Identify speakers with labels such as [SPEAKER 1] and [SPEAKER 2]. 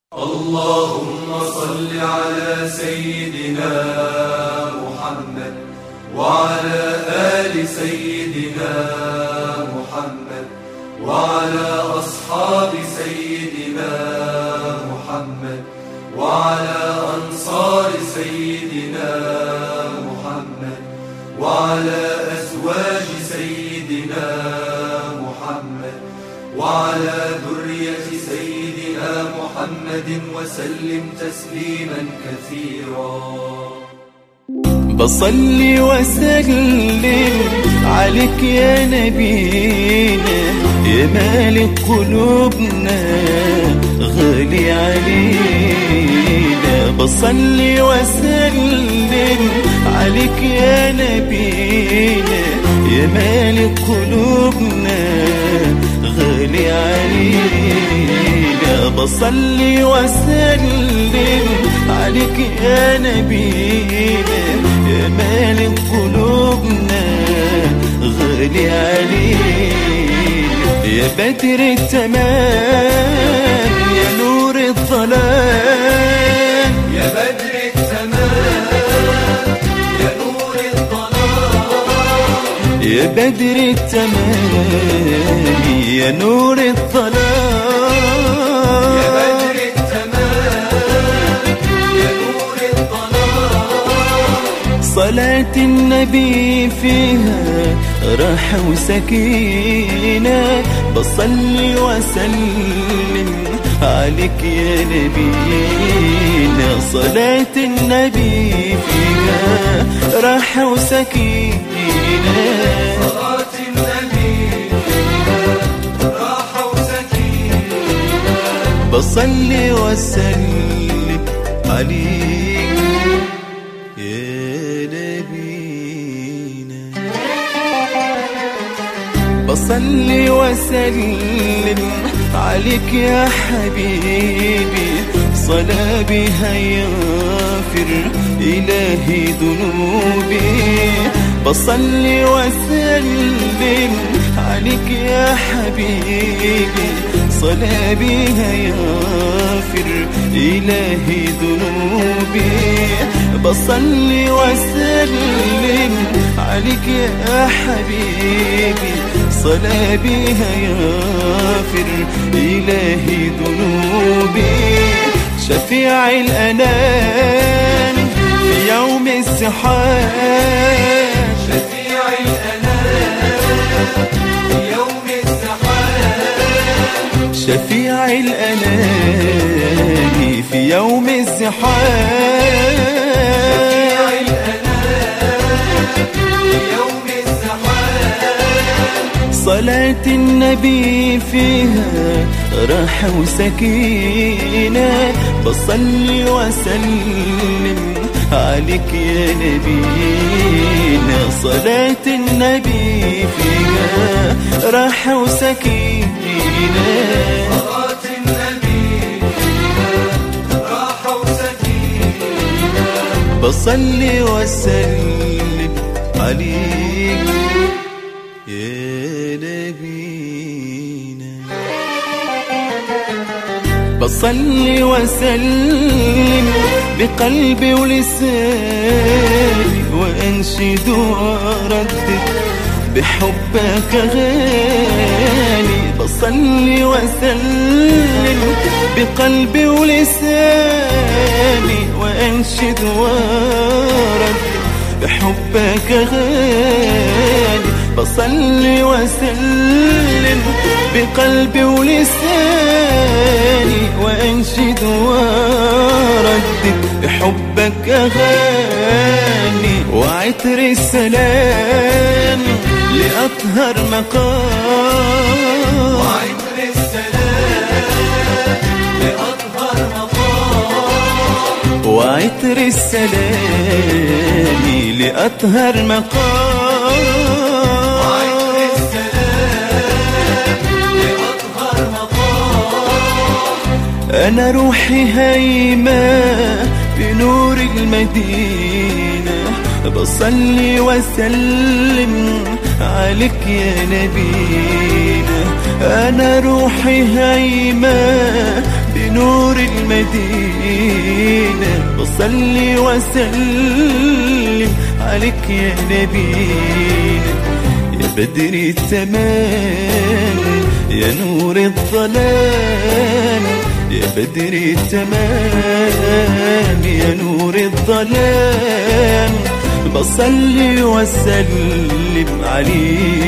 [SPEAKER 1] اللهم صل على سيدنا محمد وعلى آل سيدنا محمد وعلى أصحاب سيدنا محمد وعلى أنصار سيدنا محمد وعلى أزواج سيدنا محمد وعلى ذرية سيدنا محمد وسلم تسليما كثيرا
[SPEAKER 2] بصلي وسلم عليك يا نبينا يا مالك قلوبنا غالي علينا بصلي وسلم عليك يا نبينا يا مالك قلوبنا غالي علينا بصلي وسلم عليك يا نبينا يا مالك قلوبنا غالي علينا يا بدر التمام يا نور الظلام
[SPEAKER 1] يا بدر التمام يا نور الظلام
[SPEAKER 2] يا بدر التمام يا نور الظلام
[SPEAKER 1] يا بدر التمام يا نور الظلام
[SPEAKER 2] صلاة النبي فيها راحة وسكينة بصلي وسلم عليك يا نبينا صلاة النبي فيها راحة وسكينة
[SPEAKER 1] صلاة النبي فيها راحة وسكينة
[SPEAKER 2] بصلي وسلم عليك يا نبينا بصلي وسلم عليك يا حبيبي صلاة بها يغفر إلهي ذنوبي بصلي وسلم عليك يا حبيبي صلاة بها يغفر إلهي ذنوبي بصلي وسلم عليك يا حبيبي صلاة بها يغفر إلهي ذنوبي شفيع الأنام في يوم الزحام
[SPEAKER 1] شفيع الأنام في يوم الزحام
[SPEAKER 2] شفيع الأنام في يوم
[SPEAKER 1] شفيع
[SPEAKER 2] الزحام
[SPEAKER 1] الأنام في يوم الزحام
[SPEAKER 2] صلاة النبي فيها راحة وسكينة بصلي وسلم عليك يا نبينا صلاة النبي فيها راحة وسكينة
[SPEAKER 1] صلاة النبي فيها راحة وسكينة
[SPEAKER 2] بصلي وسلم عليك يا نبينا بصلي وسلم بقلبي ولساني وانشد واردد بحبك غالي بصلي وسلم بقلبي ولساني وانشد واردد بحبك غالي بصلي وسلم بقلبي ولساني وانشد واردد بحبك اغاني وعطر السلام لاطهر مقام
[SPEAKER 1] وعطر السلام لأطهر مقام
[SPEAKER 2] وعطر السلام لأطهر مقام
[SPEAKER 1] وعطر السلام لأطهر مقام
[SPEAKER 2] أنا روحي هيمة بنور المدينة بصلي وسلم عليك يا نبينا أنا روحي هيمة بنور المدينة المدينة بصلي وسلم عليك يا نبينا يا بدر التمام يا نور الظلام يا بدر التمام يا نور الظلام بصلي وسلم عليك